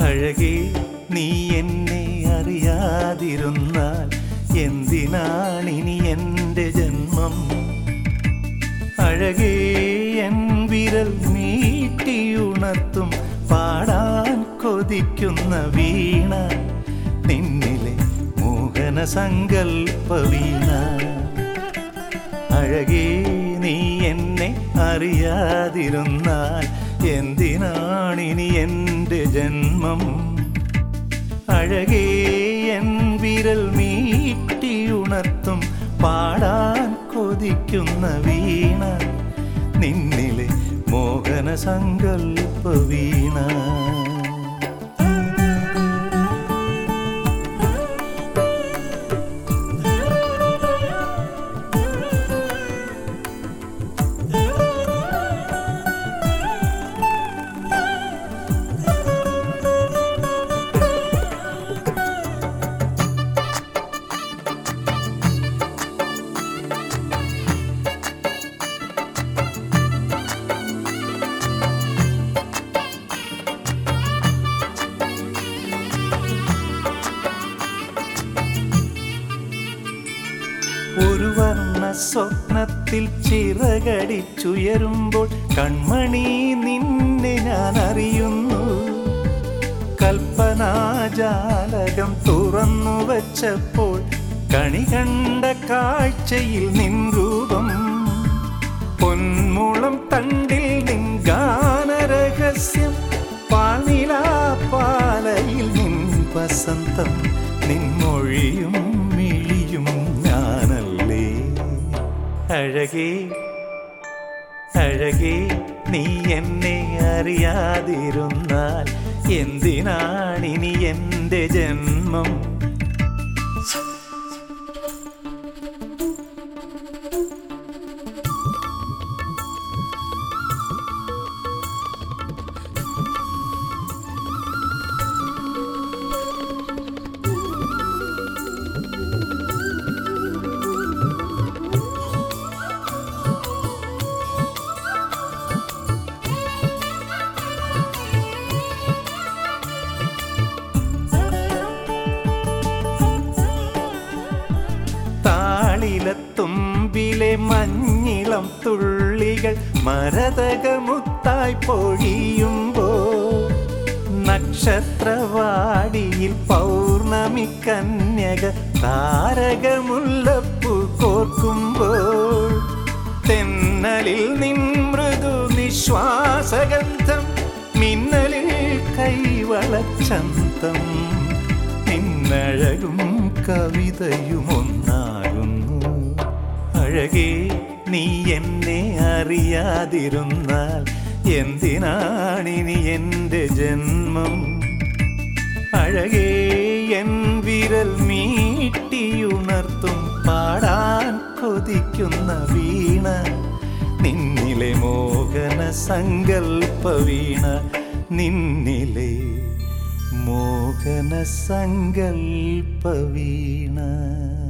അഴകേ നീ എന്നെ അറിയാതിരുന്നാൽ എന്തിനാണിനി എൻ്റെ ജന്മം അഴകേ എൻ വിരൽ നീട്ടിയുണർത്തും പാടാൻ കൊതിക്കുന്ന വീണ നിന്നിലെ മോഹന സങ്കൽപ്പ വീണ അഴകേ നീ എന്നെ അറിയാതിരുന്നാൽ എന്തിനാണിനി എൻ്റെ ജന്മം അഴകേ എൻ വിരൽ മീട്ടിയുണർത്തും പാടാൻ കൊതിക്കുന്ന വീണ നിന്നിലെ മോഹന സങ്കൽപ്പ വീണ ഒരു വർണ്ണ സ്വപ്നത്തിൽ ചിറകടിച്ചുയരുമ്പോൾ കൺമണി നിന്നെ ഞാൻ അറിയുന്നു കൽപ്പനാജാലകം തുറന്നു വച്ചപ്പോൾ കണി കണ്ട കാഴ്ചയിൽ നിൻ രൂപം പൊന്മുളം തണ്ടിൽ നിൻ ഗാനരഹസ്യം പാനിലാ പാലയിൽ നിൻ വസന്തം നിൻമൊഴിയും മിഴിയും ഞാനല്ലേ അഴകേ അഴകേ നീ എന്നെ അറിയാതിരുന്നാൽ എന്തിനാണിനി എൻ്റെ ജന്മം താളിലത്തുമ്പിലെ മഞ്ഞിളം തുള്ളികൾ മരതകമുത്തായി പൊഴിയുമ്പോ നക്ഷത്രവാടിയിൽ പൗർണമി കന്യക താരകമുല്ലപ്പൂ കോർക്കുമ്പോൾ തെന്നലിൽ നിൻ മൃദു നിശ്വാസഗന്ധം മിന്നലിൽ കൈവളച്ചന്തം നിന്നഴകും കവിതയും ഒന്നാകുന്നു അഴകേ നീ എന്നെ അറിയാതിരുന്നാൽ എന്തിനാണിനി എൻ്റെ ജന്മം അഴകേ എൻ വിരൽ മീട്ടിയുണർത്തും പാടാൻ കൊതിക്കുന്ന വീണ നിന്നിലെ മോഹന സങ്കൽപ്പ വീണ നിന്നിലെ മോഹന സങ്കൽപ്പ വീണ